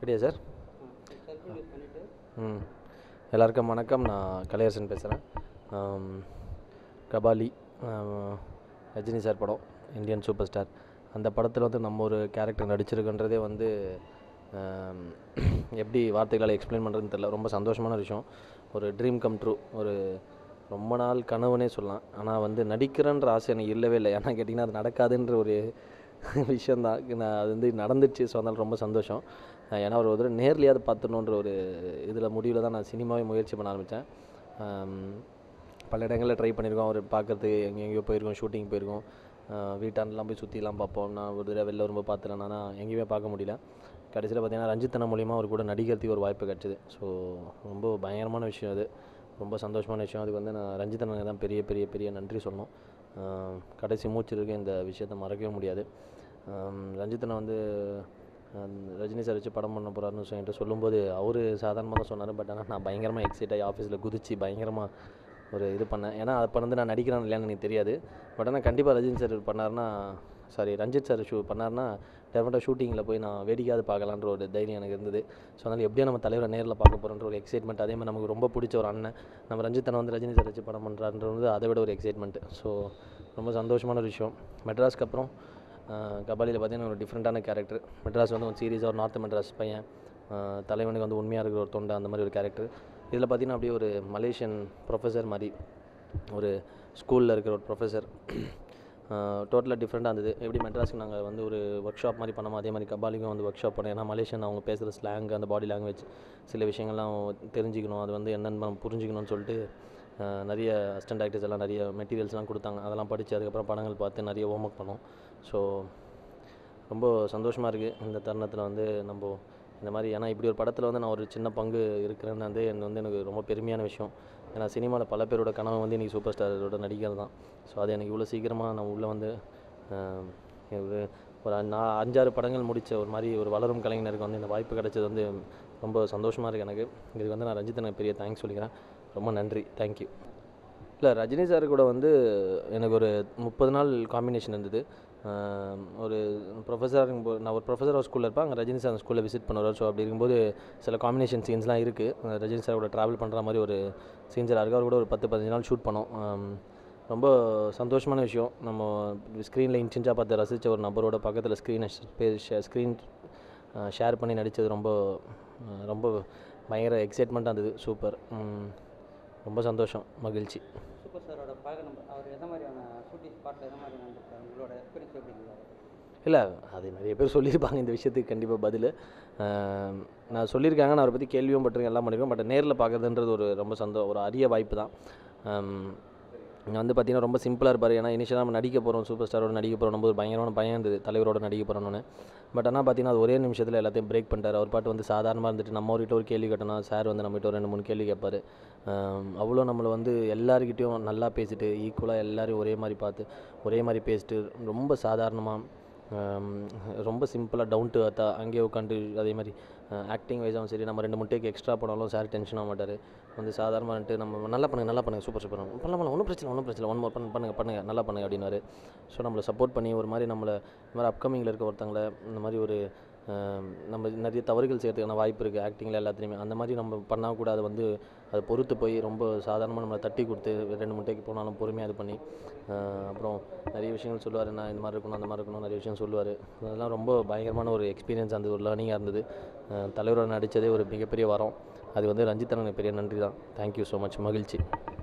அப்படியா சார் ம் எல்லாருக்கும் வணக்கம் நான் கலையரசன் பேசுகிறேன் கபாலி ஆம், ரஜினி சார் படம் இந்தியன் சூப்பர் ஸ்டார் அந்த படத்தில் வந்து நம்ம ஒரு கேரக்டர் நடிச்சிருக்கன்றதே வந்து ஆம், எப்படி வார்த்தைகளால் எக்ஸ்பிளைன் பண்ணுறதுன்னு தெரியல ரொம்ப சந்தோஷமான விஷயம் ஒரு ட்ரீம் கம் ட்ரூ ஒரு ரொம்ப நாள் கனவுனே சொல்லலாம் ஆனால் வந்து நடிக்கிறன்ற ஆசை எனக்கு இல்லவே இல்லை ஏன்னா கேட்டிங்கன்னா அது நடக்காதுன்ற ஒரு விஷயந்தான் நான் அது வந்து நடந்துச்சு ஸோ அதனால் ரொம்ப சந்தோஷம் அஹ் ஏன்னா ஒரு தடவை நேர்லையாவது பார்த்துடணுன்ற ஒரு இதில் முடிவில் தான் நான் சினிமாவே முயற்சி பண்ண ஆரம்பித்தேன் பல இடங்களில் ட்ரை பண்ணியிருக்கோம் அவர் பார்க்கறதுக்கு எங்கே எங்கேயோ போயிருக்கோம் ஷூட்டிங் போயிருக்கோம் அஹ் வீட்டாண்டெலாம் போய் சுற்றிலாம் பார்ப்போம் நான் ஒரு தடவை வெளில வரும்போது பார்த்துட்டேன் ஆனால் எங்கேயுமே பார்க்க முடியல கடைசியில் பார்த்தீங்கன்னா ரஞ்சித் அண்ணா மூலியமாக அவர் கூட நடிக்கிறதுக்கு ஒரு வாய்ப்பு கிடச்சிது ஸோ ரொம்ப பயங்கரமான விஷயம் அது ரொம்ப சந்தோஷமான விஷயம் அதுக்கு வந்து நான் ரஞ்சித் அண்ணனுக்கு தான் பெரிய பெரிய பெரிய நன்றி சொல்லணும் அஹ் கடைசி மூச்சு இருக்கு இந்த விஷயத்தை மறக்கவே முடியாது அஹ் ரஞ்சித் அண்ணா வந்து அஹ் ரஜினி சார் வச்சு படம் பண்ண போகிறாருன்னு சொல்லிட்டு சொல்லும்போது அவர் சாதாரணமாக தான் சொன்னார் பட் ஆனால் நான் பயங்கரமாக எக்ஸைட் ஆகி ஆஃபீஸில் குதிச்சு பயங்கரமாக ஒரு இது பண்ணேன் ஏன்னா அப்போ வந்து நான் நடிக்கிறேன் இல்லையான்னு எனக்கு தெரியாது பட் ஆனால் கண்டிப்பாக ரஜினி சார் பண்ணாருன்னா சாரி ரஞ்சித் சார் ஷூ பண்ணாருன்னா டெஃபினட்டாக ஷூட்டிங்கில் போய் நான் வேடிக்கையாவது பார்க்கலான்ற ஒரு தைரியம் எனக்கு இருந்தது ஸோ அதனால் எப்படியும் நம்ம தலைவரை நேரில் பார்க்க போகிறோன்ற ஒரு எக்ஸைட்மெண்ட் அதே மாதிரி நமக்கு ரொம்ப பிடிச்ச ஒரு அண்ணன் நம்ம ரஞ்சித் அண்ணன் வந்து ரஜினி சார் வச்சு படம் பண்ணுறான்றது அதை விட ஒரு எக்ஸைட்மெண்ட் ஸோ ரொம்ப சந்தோஷமான ஒரு விஷயம் மெட்ராஸ்க்கு அப்புறம் கபாலியில் பார்த்தீங்கன்னா ஒரு டிஃப்ரெண்ட்டான கேரக்டர் மெட்ராஸ் வந்து ஒரு சீரியஸாக ஒரு நார்த் மெட்ராஸ் பையன் ஆஹ் தலைவனுக்கு வந்து உண்மையாக இருக்கிற ஒரு தொண்டை அந்த மாதிரி ஒரு கேரக்டர் இதில் பார்த்தீங்கன்னா அப்படியே ஒரு மலேசியன் ப்ரொஃபஸர் மாதிரி ஒரு ஸ்கூலில் இருக்கிற ஒரு ப்ரொஃபஸர் டோட்டலாக டிஃப்ரெண்ட்டாக இருந்தது எப்படி மெட்ராஸ்க்கு நாங்கள் வந்து ஒரு ஒர்க் ஷாப் மாதிரி பண்ணோமோ அதே மாதிரி கபாலிக்கும் வந்து ஒர்க் ஷாப் பண்ணோம் ஏன்னா மலேசியன் அவங்க பேசுகிற ஸ்லாங் அந்த பாடி லாங்குவேஜ் சில விஷயங்கள்லாம் தெரிஞ்சுக்கணும் அது வந்து என்னென்னு நம்ம புரிஞ்சுக்கணும்னு சொல்லிட்டு ஆஹ் நிறைய அசிஸ்டன்ட் ஆக்டர்ஸ் எல்லாம் நிறைய மெட்டீரியல்ஸ்லாம் கொடுத்தாங்க அதெல்லாம் படித்து அதுக்கப்புறம் படங்கள் பார்த்து நிறைய ஹோம் ஒர்க் பண்ணோம் ஸோ ரொம்ப சந்தோஷமாக இருக்குது இந்த தருணத்தில் வந்து நம்ம இந்த மாதிரி ஏன்னா இப்படி ஒரு படத்தில் வந்து நான் ஒரு சின்ன பங்கு இருக்கிறேன்னு வந்து எனக்கு வந்து எனக்கு ரொம்ப பெருமையான விஷயம் ஏன்னா சினிமாவில் பல பேரோட கனவு வந்து இன்றைக்கி சூப்பர் ஸ்டாரோட நடிக்கிறது தான் ஸோ அது எனக்கு இவ்வளோ சீக்கிரமாக நான் உள்ளே வந்து ஆஹ், ஒரு ஒரு நான் அஞ்சாறு படங்கள் முடித்த ஒரு மாதிரி ஒரு வளரும் கலைஞருக்கு வந்து இந்த வாய்ப்பு கிடைச்சது வந்து ரொம்ப சந்தோஷமாக இருக்குது எனக்கு இதுக்கு வந்து நான் ரஞ்சித் பெரிய தேங்க்ஸ் சொல்லிக்கிறேன் ரொம்ப நன்றி தேங்க்யூ இல்லை ரஜினி சார் கூட வந்து எனக்கு ஒரு முப்பது நாள் காம்பினேஷன் இருந்தது ஆஹ் ஒரு ப்ரொஃபஸராக இருக்கும்போது நான் ஒரு ப்ரொஃபஸர் ஒரு ஸ்கூலில் இருப்பேன் அங்கே ரஜினி சார் ஸ்கூலில் விசிட் பண்ணுவார் ஸோ அப்படி இருக்கும்போது சில காம்பினேஷன் சீன்ஸ்லாம் இருக்குது ரஜினி சார் கூட ட்ராவல் பண்ணுற மாதிரி ஒரு சீன்ஸாக இருக்குது அவர் கூட ஒரு பத்து பதினஞ்சு நாள் ஷூட் பண்ணோம் ஆம், ரொம்ப சந்தோஷமான விஷயம் நம்ம ஸ்க்ரீனில் இன்ச்சிஞ்சாக பார்த்து ரசித்த ஒரு நபரோட பக்கத்தில் ஸ்க்ரீனை ஸ்க்ரீன் ஷேர் பண்ணி நடித்தது ரொம்ப ஆஹ் ரொம்ப பயங்கர எக்ஸைட்மெண்ட்டாக இருந்தது சூப்பர் ரொம்ப சந்தோஷம் மகிழ்ச்சி சூப்பர் ஸ்டாரோட பார்க்க நம்ம அவர் எந்த மாதிரியான ஷூட்டிங் ஸ்பாட்டில் எந்த மாதிரி நடந்திருக்காரு உங்களோட எக்ஸ்பீரியன்ஸ் எப்படி இருந்தது இல்லை அது நிறைய பேர் சொல்லியிருப்பாங்க இந்த விஷயத்துக்கு கண்டிப்பாக பதில் ஆம், நான் சொல்லியிருக்காங்க நான் அவரை பற்றி கேள்வியும் பட்டிருக்கேன் எல்லாம் பண்ணியிருக்கேன் பட் நேரில் பார்க்குறதுன்றது ஒரு ரொம்ப சந்தோ ஒரு அரிய வாய்ப்பு தான் இங்கே வந்து பார்த்தீங்கன்னா ரொம்ப சிம்பிளாக இருப்பார் ஏன்னா இனிஷியலாக நம்ம நடிக்க போகிறோம் சூப்பர் ஸ்டாரோட நடிக்க போகிறோம் நம்ம ஒரு பயங்கரமான பயம் இருந்தது தலைவரோட நடிக்க போகிறோன்னு பட் ஆனால் பார்த்தீங்கன்னா அது ஒரே நிமிஷத்தில் எல்லாத்தையும் பிரேக் பண்ணிட்டார் அவர் பாட்டு வந்து சாதாரணமாக இருந்துட்டு நம்ம அவர்கிட்ட ஒரு கேள்வி கேட்டோம்னா சார் வந்து நம்மகிட்ட ஒரு ரெண்டு மூணு கேள்வி கேட்பார் அவ்வளோ நம்மளை வந்து எல்லாருக்கிட்டையும் நல்லா பேசிட்டு ஈக்குவலாக எல்லாரையும் ஒரே மாதிரி பார்த்து ஒரே மாதிரி பேசிட்டு ரொம்ப சாதாரணமாக ஆம், ரொம்ப சிம்பிளாக டவுன் டு அர்த்தாக அங்கேயே உட்காந்து அதே மாதிரி ஆக்டிங் வைஸாகவும் சரி நம்ம ரெண்டு மூணு டேக் எக்ஸ்ட்ரா போனாலும் சார் டென்ஷன் ஆக மாட்டார் வந்து சாதாரணமாக வந்துட்டு நம்ம நல்லா பண்ணுங்க நல்லா பண்ணுங்க சூப்பர் சூப்பர் பண்ணலாம் பண்ணலாம் ஒன்றும் பிரச்சனை ஒன்றும் பிரச்சனை ஒன் மோர் பண்ண பண்ணுங்க பண்ணுங்க நல்லா பண்ணுங்க அப்படின்னாரு ஸோ நம்மளை சப்போர்ட் பண்ணி ஒரு மாதிரி நம்மளை இந்த மாதிரி அப்கமிங்கில் இருக்க ஒருத்தங்கள இந்த மாதிரி ஒரு ஆம், நம்ம நிறைய தவறுகள் செய்யறதுக்கான வாய்ப்பு இருக்குது ஆக்டிங்கில் எல்லாத்துலேயுமே அந்த மாதிரி நம்ம பண்ணால் கூட அதை வந்து அதை பொறுத்து போய் ரொம்ப சாதாரணமாக நம்மளை தட்டி கொடுத்து ரெண்டு மூணு டேக்கு போனாலும் பொறுமையாக இது பண்ணி ஆஹ் அப்புறம் நிறைய விஷயங்கள் சொல்லுவார் நான் இந்த மாதிரி இருக்கணும் அந்த மாதிரி இருக்கணும் நிறைய விஷயம் சொல்லுவார் அதெல்லாம் ரொம்ப பயங்கரமான ஒரு எக்ஸ்பீரியன்ஸ் அந்த ஒரு லேர்னிங்காக இருந்தது ஆஹ் தலைவரோட நடித்ததே ஒரு மிகப்பெரிய வரம் அது வந்து ரஞ்சித் அண்ணனுக்கு பெரிய நன்றி தான் தேங்க்யூ ஸோ மச் மகிழ்ச்சி